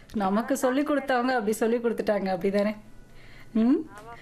நமக்கு சொல்லி கொடுத்தவங்க அப்படி சொல்லி கொடுத்துட்டாங்க அப்படிதானே ம்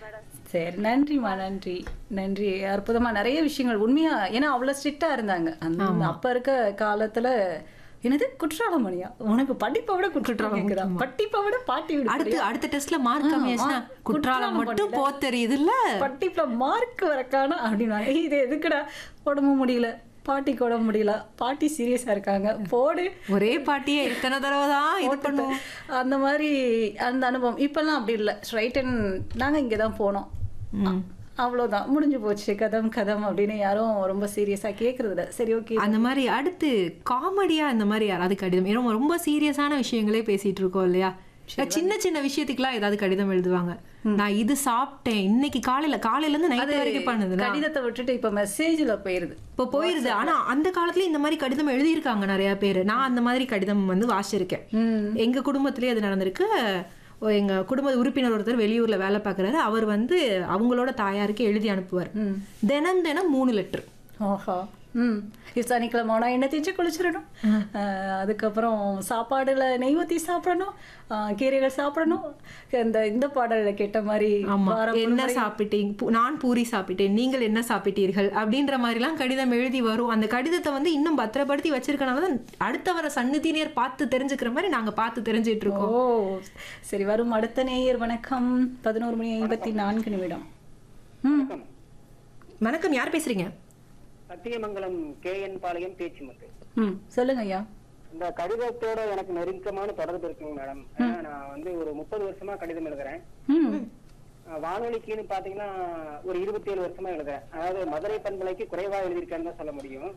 சரி நன்றிம்மா நன்றி நன்றி அற்புதமா நிறைய விஷயங்கள் உண்மையா ஏன்னா அவ்வளவு ஸ்ட்ரிக்டா இருந்தாங்க அந்த அப்ப இருக்க காலத்துல என்னது குற்றாலமணியா உனக்கு படிப்பை விட குற்றாலம் கேக்குதா படிப்பை விட பாட்டி விட அடுத்து அடுத்த டெஸ்ட்ல மார்க் கம்மியாச்சுன்னா மா- குற்றாலம் குற்றாலம் மட்டும் பண்ணல. போ தெரியுதுல்ல பட்டிப்புல மார்க் வரக்கான அப்படின்னாங்க இது எதுக்குடா உடம்பு முடியல பாட்டிக்கு உடம்பு முடியல பாட்டி சீரியஸா இருக்காங்க போடு ஒரே பாட்டியே எத்தனை தடவை தான் இது பண்ணுவோம் அந்த மாதிரி அந்த அனுபவம் இப்பெல்லாம் அப்படி இல்லை ஸ்ட்ரைட் அண்ட் நாங்க இங்கே தான் போனோம் ம். அவ்வளோதான் முடிஞ்சு போச்சு கதம் கதம் அப்படின்னு யாரும் ரொம்ப சீரியஸா கேட்கறது இல்ல சரி ஓகே அந்த மாதிரி அடுத்து காமெடியா இந்த மாதிரி யாராவது கடிதம் ஏன்னா ரொம்ப சீரியஸான விஷயங்களே பேசிட்டு இருக்கோம் இல்லையா சின்ன சின்ன விஷயத்துக்குலாம் ஏதாவது கடிதம் எழுதுவாங்க நான் இது சாப்பிட்டேன் இன்னைக்கு காலையில காலையில இருந்து நைட் வரைக்கும் பண்ணுது கடிதத்தை விட்டுட்டு இப்ப மெசேஜ்ல போயிருது இப்போ போயிருது ஆனா அந்த காலத்துல இந்த மாதிரி கடிதம் எழுதியிருக்காங்க நிறைய பேர் நான் அந்த மாதிரி கடிதம் வந்து வாசிச்சிருக்கேன் ம் எங்க குடும்பத்திலேயே அது நடந்திருக்கு ஓ, எங்க குடும்ப உறுப்பினர் ஒருத்தர் வெளியூர்ல வேலை பார்க்கறாரு அவர் வந்து அவங்களோட தாயாருக்கு எழுதி அனுப்புவார் ம் தினம் தினம் மூணு லெட்டர் ஓஹோ ம் இது சனிக்கிழமை ஆனா எண்ணெய் தேய்ச்சி குளிச்சிடணும் அஹ், அதுக்கப்புறம் சாப்பாடுல நெய் ஊற்றி சாப்பிடணும் அஹ், கீரைகள் சாப்பிடணும் இந்த இந்த பாடல்ல கேட்ட மாதிரி ஆமா வாரம் என்ன சாப்பிட்டீங்க பூ- நான் பூரி சாப்பிட்டேன் நீங்கள் என்ன சாப்பிட்டீர்கள் அப்படின்ற மாதிரிலாம் கடிதம் எழுதி வரும் அந்த கடிதத்தை வந்து இன்னும் பத்திரப்படுத்தி வச்சிருக்கனால தான் அடுத்த வர சன்னதியினர் பார்த்து தெரிஞ்சுக்கிற மாதிரி நாங்க பார்த்து தெரிஞ்சிட்டு இருக்கோம் ஓ சரி வரும் அடுத்த நேயர் வணக்கம் பதினோரு மணி ஐம்பத்தி நான்கு நிமிடம் ம் வணக்கம் யார் பேசுறீங்க சத்தியமங்கலம் கே என் பாளையம் பேச்சுமுத்து ம் சொல்லுங்க ஐயா இந்த கடிதத்தோட எனக்கு நெருக்கமான தொடர்பு இருக்குங்க மேடம் ஏன்னா நான் வந்து ஒரு முப்பது வருஷமா கடிதம் எழுதுறேன் ம் அஹ் வானொலிக்குன்னு பாத்தீங்கன்னா ஒரு இருபத்தி ஏழு வருஷமா எழுதுறேன் அதாவது மதுரை பண்பலைக்கு குறைவா எழுதியிருக்கேன்னு தான் சொல்ல முடியும்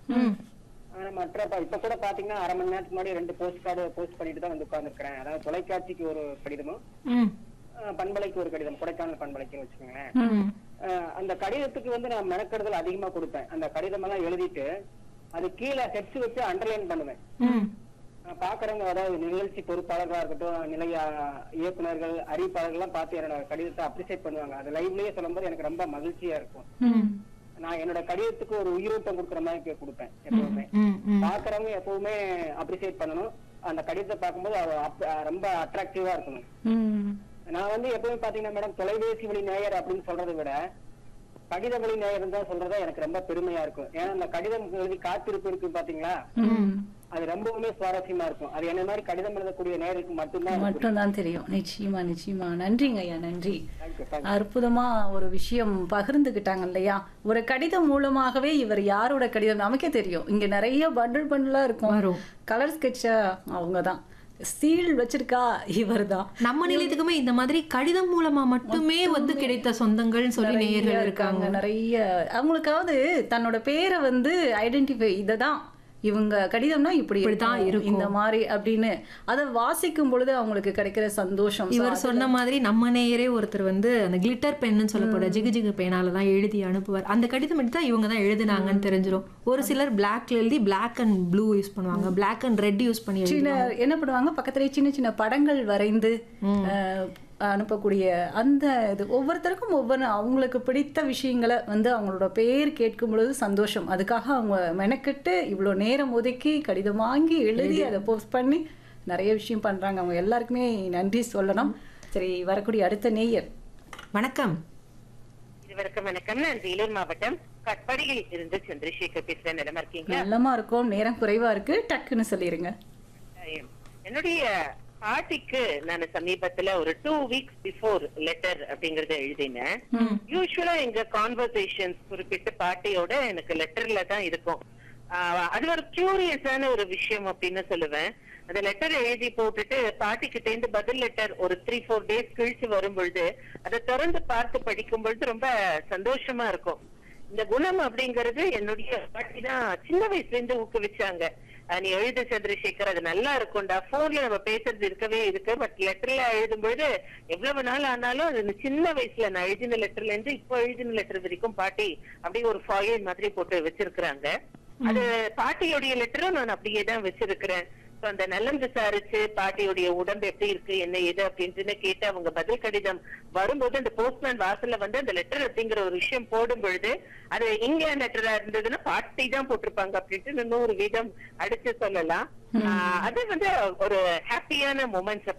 ஆனா மற்ற ப- இப்ப கூட பாத்தீங்கன்னா அரை மணி நேரத்துக்கு முன்னாடி ரெண்டு போஸ்ட் கார்டு போஸ்ட் பண்ணிட்டு தான் வந்து உட்கார்ந்துருக்கிறேன் அதாவது தொலைக்காட்சிக்கு ஒரு கடிதமும் ம் அஹ் பண்பலைக்கு ஒரு கடிதம் கொடைக்கானல் பண்பலைக்குன்னு வச்சுக்கோங்களேன் ம் அஹ் அந்த கடிதத்துக்கு வந்து நான் மெனக்கெடுதல் அதிகமா கொடுப்பேன் அந்த கடிதம் எல்லாம் எழுதிட்டு அது கீழே ஹெட்ஸ் வச்சு அண்டர்லைன் பண்ணுவேன் ம் அஹ் பாக்குறவங்க அதாவது நிகழ்ச்சி பொறுப்பாளர்களா இருக்கட்டும் நிலைய அஹ், இயக்குனர்கள் அறிவிப்பாளர்கள் எல்லாம் பார்த்து என்னோட கடிதத்தை அப்ரிசியேட் பண்ணுவாங்க அது லைவ்லயே சொல்லும்போது எனக்கு ரொம்ப மகிழ்ச்சியா இருக்கும் ம் நான் என்னோட கடிதத்துக்கு ஒரு உயிரோட்டம் கொடுக்குற மாதிரி கே- கொடுப்பேன் எப்பவுமே ம் ம் பாக்குறவங்க எப்பவுமே அப்ரிசியேட் பண்ணணும் அந்த கடிதத்தை பார்க்கும்போது அது அப்- அஹ், ரொம்ப அட்ராக்டிவா இருக்கணும் ம் நான் வந்து எப்பவுமே பாத்தீங்கன்னா மேடம் தொலைபேசி வழி நேயர் அப்படின்னு சொல்றதை விட கடித வழி நேயர் தான் சொல்றதா எனக்கு ரொம்ப பெருமையா இருக்கும் ஏன்னா அந்த கடிதம் எழுதி காத்திருப்பு இருக்கு பாத்தீங்களா ம் அது ரொம்பவுமே சுவாரஸ்யமா இருக்கும் அது என்ன மாதிரி கடிதம் எழுதக்கூடிய நேருக்கு மட்டும்தான் எனக்கு மட்டும்தான் தெரியும் நிச்சயமா நிச்சயமா நன்றிங்க ஐயா நன்றி Thank you, thank you. அற்புதமா ஒரு விஷயம் பகிர்ந்துக்கிட்டாங்க இல்லையா ஒரு கடிதம் மூலமாகவே இவர் யாரோட கடிதம் நமக்கே தெரியும் இங்க நிறைய பண்டில் பண்டிலா இருக்கும் வரும். கலர் ஸ்கெட்சா அவங்கதான் சீல் வச்சிருக்கா இவர்தான் நம்ம நிலையத்துக்குமே இந்த மாதிரி கடிதம் மூலமா மட்டுமே வந்து கிடைத்த சொந்தங்கள்னு சொல்லி நேயர்கள் இருக்காங்க நிறைய அவங்களுக்காவது தன்னோட பேரை வந்து ஐடென்டிஃபை இததான் இவங்க கடிதம்னா இப்படி இப்படித்தான் இருக்கும், இருக்கும். இந்த மாதிரி அப்படின்னு அதை வாசிக்கும் பொழுது அவங்களுக்கு கிடைக்கிற சந்தோஷம் இவர் சொன்ன மாதிரி நம்ம நேயரே ஒருத்தர் வந்து அந்த கிளிட்டர் பென்னு சொல்லப்போற ஜிகு ஜிகு பேனால தான் எழுதி அனுப்புவார் அந்த கடிதம் எடுத்தா இவங்க தான் எழுதுனாங்கன்னு தெரிஞ்சிரும் ஒரு சிலர் பிளாக்ல எழுதி பிளாக் அண்ட் ப்ளூ யூஸ் பண்ணுவாங்க பிளாக் அண்ட் ரெட் யூஸ் பண்ணி எழுதி சின்ன என்ன பண்ணுவாங்க பக்கத்துலயே சின்ன சின்ன படங்கள் வரைந்து அஹ், அனுப்பக்கூடிய அந்த இது ஒவ்வொருத்தருக்கும் ஒவ்வொரு அவங்களுக்கு பிடித்த விஷயங்களை வந்து அவங்களோட பேர் கேட்கும் பொழுது சந்தோஷம் அதுக்காக அவங்க மெனக்கெட்டு இவ்வளோ நேரம் ஒதுக்கி கடிதம் வாங்கி எழுதி அதை போஸ்ட் பண்ணி நிறைய விஷயம் பண்றாங்க அவங்க எல்லாருக்குமே நன்றி சொல்லணும் சரி வரக்கூடிய அடுத்த நேயர் வணக்கம் இருவருக்கும் வணக்கம் நான் வேலூர் மாவட்டம் கட்பாடியில் இருந்து சந்திரசேகர் பேசுறேன் நிலமா இருக்கீங்களா நல்லமா இருக்கும் நேரம் குறைவா இருக்கு டக்குன்னு சொல்லிருங்க அஹ் என்னுடைய பாட்டிக்கு நான் சமீபத்துல ஒரு டூ வீக்ஸ் பிஃபோர் லெட்டர் அப்படிங்கறத எழுதினேன் யூஸ்வலா எங்க கான்வர்சேஷன்ஸ் குறிப்பிட்ட பாட்டியோட எனக்கு லெட்டர்ல தான் இருக்கும் ஆஹ் அது ஒரு கியூரியஸான ஒரு விஷயம் அப்படின்னு சொல்லுவேன் அந்த லெட்டர் எழுதி போட்டுட்டு பாட்டி கிட்ட இருந்து பதில் லெட்டர் ஒரு த்ரீ ஃபோர் டேஸ் கழிச்சு வரும் பொழுது அதை திறந்து பார்த்து படிக்கும் பொழுது ரொம்ப சந்தோஷமா இருக்கும் இந்த குணம் அப்படிங்கறது என்னுடைய பாட்டி தான் சின்ன வயசுல இருந்து ஊக்குவிச்சாங்க அஹ் நீ எழுது சந்திரசேகர் அது நல்லா இருக்கும்டா போன்ல நம்ம பேசுறது இருக்கவே இருக்கு பட் லெட்டர்ல எழுதும்பொழுது எவ்வளவு நாள் ஆனாலும் அது இந்த சின்ன வயசுல நான் எழுதின லெட்டர்ல இருந்து இப்போ எழுதின லெட்டர் வரைக்கும் பாட்டி அப்படியே ஒரு ஃபாயில் மாதிரி போட்டு வச்சிருக்கிறாங்க அது பாட்டியுடைய லெட்டரும் நான் அப்படியே தான் வச்சிருக்கிறேன் So, அந்த நலம் விசாரிச்சு பாட்டியுடைய உடம்பு எப்படி இருக்கு என்ன ஏது அப்படின்ட்டு கேட்டு அவங்க பதில் கடிதம் வரும்போது அந்த போஸ்ட்மேன் வாசல்ல வந்து அந்த லெட்டர் அப்படிங்கிற ஒரு விஷயம் போடும் பொழுது அது இங்கிலாந்து லெட்டரா இருந்ததுன்னா பாட்டி தான் போட்டிருப்பாங்க அப்படின்ட்டு நூறு வீதம் அடிச்சு சொல்லலாம் ஆஹ் அது வந்து ஒரு ஹாப்பியான மூமெண்ட்ஸ்